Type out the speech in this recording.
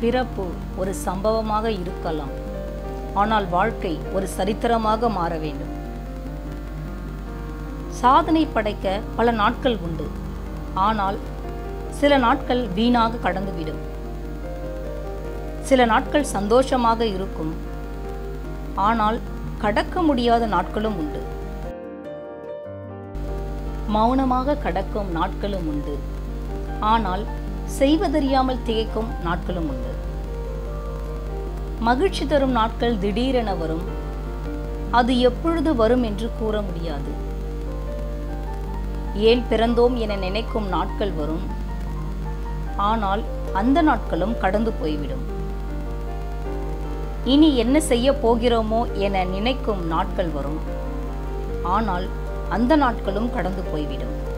பிறப்பு ஒரு சம்பவமாக இருக்கலாம் ஆனால் வாழ்க்கை ஒரு சரித்திரமாக மாற வேண்டும் சாதனை படைக்க பல நாட்கள் உண்டு ஆனால் சில நாட்கள் வீணாக கடந்துவிடும் சில நாட்கள் சந்தோஷமாக இருக்கும் ஆனால் கடக்க முடியாத நாட்களும் உண்டு மௌனமாக கடக்கும் நாட்களும் உண்டு ஆனால் செய்வதறியாமல் திகைக்கும் நாட்களும் உண்டு மகிழ்ச்சி தரும் நாட்கள் திடீரென வரும் அது எப்பொழுது வரும் என்று கூற முடியாது ஏன் பிறந்தோம் என நினைக்கும் நாட்கள் வரும் ஆனால் அந்த நாட்களும் கடந்து போய்விடும் இனி என்ன செய்ய போகிறோமோ என நினைக்கும் நாட்கள் வரும் ஆனால் அந்த நாட்களும் கடந்து போய்விடும்